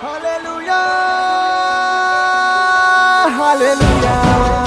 Hallelujah. Hallelujah.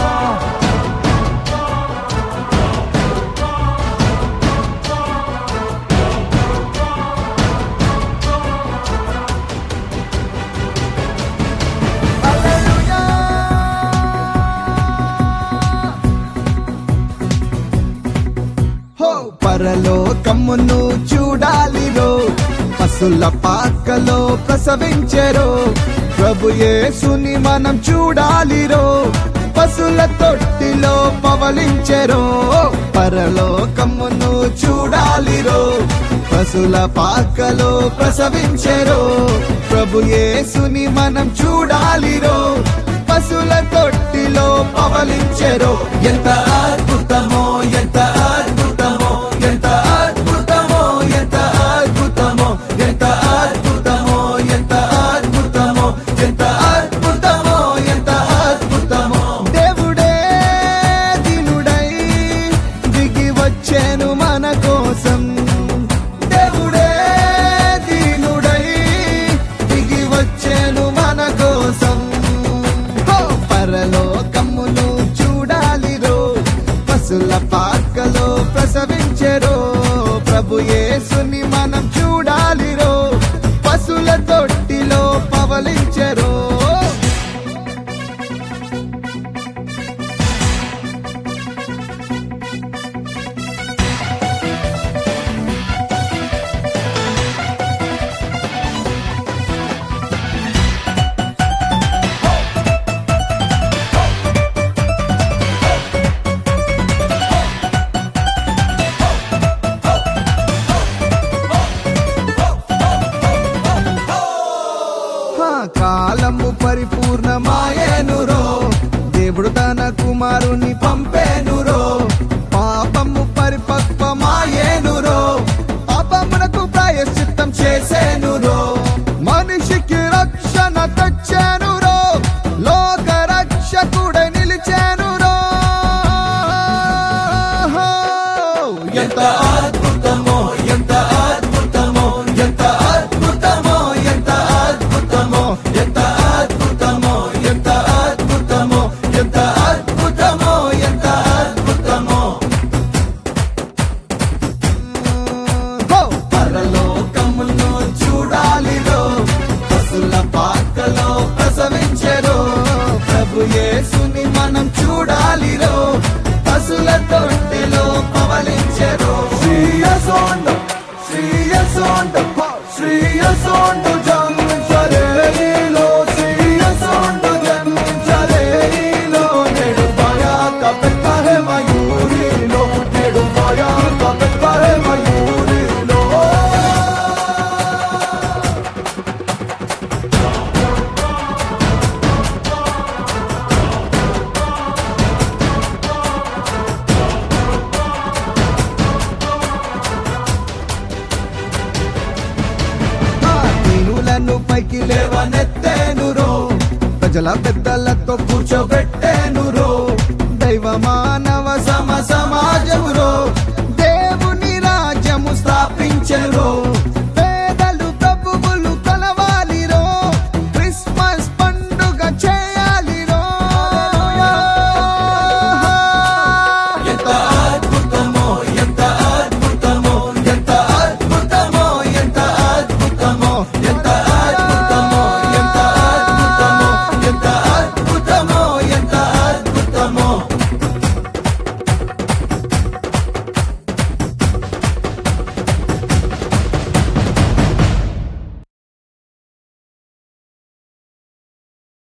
హో పరలోకమును చూడాలిరో పసుల పాకలో ప్రసవించెరో ప్రభు యేసుని మనం చూడాలిరో పసుల తొట్టిలో పవలించెరో పరలోకమును చూడాలిరో పసుల పాకలో ప్రసవించెరో ప్రభు యేసుని మనం చూడాలిరో పసుల తొట్టిలో పవలించెరో ఎంత అద్భుతమో ఎంత అద్భుతమో ఎంత అద్భుతమో ఎంత అద్భుతమో ఎంత అద్భుతమో ఎంత అద్భుతమో ఎంత అద్భుతమో ఎంత అద్భుతమో దేవుడే దినుడై దిగి వచ్చాను మన కోసం దేవుడే దీనుడై దిగి వచ్చాను మన కోసం హో! పరలోకమును చూడాలిరో పసుల పాకలో ప్రసవించెరో ప్రభు యేసుని మనం చూడాలిరో పసుల తొట్టిలో పవలించెరో హా, కాలము పరిపూర్ణమాయేనురో దేవుడు తన కుమారుని పంపేనురో పాపము పరిపక్వమాయేనురో పాపమునకు ప్రాయశ్చిత్తం చేసేనురో మనిషికి రక్షణ తెచ్చానురో లోక రక్షకుడ నిలిచానురో ఎంత అద్భుతమో ఎంత అద్భుతమో ఎంత అద్భుతమో ఎంత అద్భుతమో ఎంత అద్భుతమో ఎంత అద్భుతమో ఎంత అద్భుతమో ఎంత అద్భుతమో హో! పరలోకమును చూడాలిరో పసుల పాకలో ప్రసవించెరో ప్రభు యేసుని మనం చూడాలిరో పసుల తొట్టెలో పవలించెరో శ్రీయసోండ శ్రీయసోండ శ్రీయసోండ జన్మించలేలో శ్రీయసోండ జన్మించలేలో నేడు భయాక పెట్టే మయూరిలో నేడు భయాక పెట్టే మయూరిలో దీనులను పైకి లేవనెత్తేనురో ప్రజల పెద్దలతో కూర్చోబెట్టేనురో దైవ మానవ సమ సమాజమురో